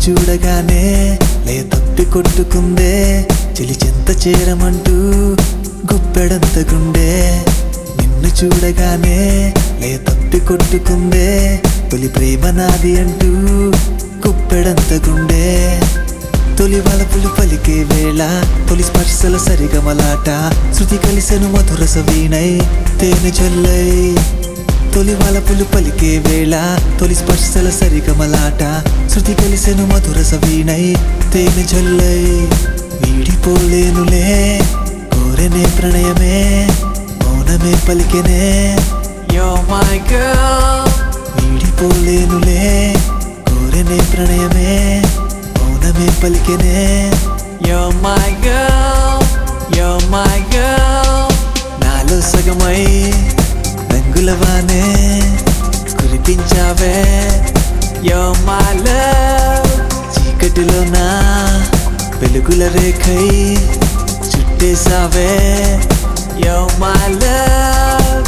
చూడగానే లే తప్పి కొట్టుకుందే చెలి చెంత చేరమంటూ గుప్పెడంత గుండె నిన్ను చూడగానే లే తప్పి కొట్టుకుందే తొలి ప్రేమ నాది అంటూ గుప్పెడంత గుండె తొలి వలపులు పలికే వేళ తొలి స్పర్శల సరిగమలాట శృతి కలిసెను మధుర సవీణై తేనె చొల్లై తొలి వలపులు పలికే వేళ తొలి స్పర్శల సరిగమలాట శృతి కలిసెను మధుర సవీణై తేనె జొల్లై వీడిపోలేనులే కోరెనే ప్రణయమే మౌనమే పలికెనే You're my girl. వీడిపోలేనులే కోరెనే ప్రణయమే మౌనమే పలికెనే You're my girl. You're my girl. నాలో సగమై రంగులవానే కురిపించావే You're my love. చీకటిలో నా వెలుగుల రేఖై చుట్టేసావే You're my love.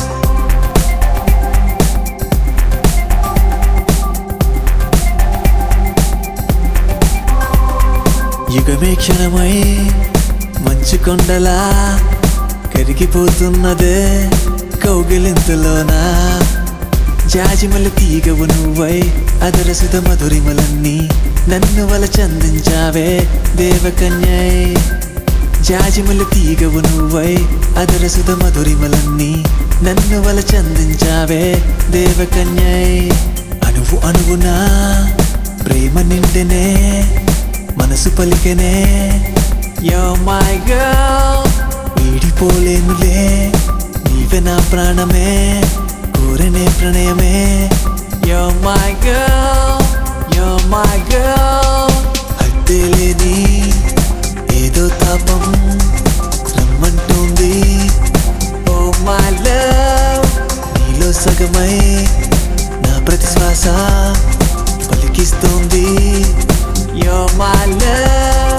యుగమే క్షణమై మంచు కొండలా కరిగిపోతున్నదే కౌగిలింతలోనా జాజిమల తీగవు నువ్వై అదరసుద మధురిమలన్నీ నన్ను వల చందించావే దేవకన్యై జాజిమల తీగవు నువ్వై అదరసుద మధురిమలన్నీ నన్ను వల చందించావే దేవకన్యై అణువు అణువునా ప్రేమ నిండెనే మనసు పలికెనే You're my girl. వీడిపోలేనులే నీవే నా ప్రాణమే కోరనే ప్రణయమే You're my girl. You're my girl. అడ్డే లేని ఏదో తాపం రమ్మంటోంది Oh my love. నీలో సగమై నా ప్రతి శ్వాస పలికిస్తోంది You're my love.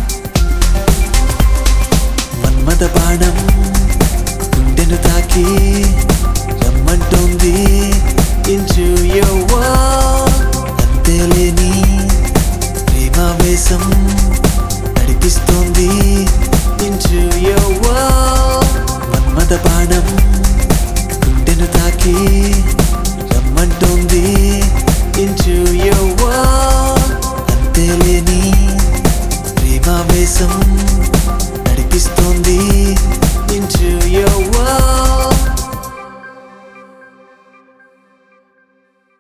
మన్మద బాణం గుండెను తాకి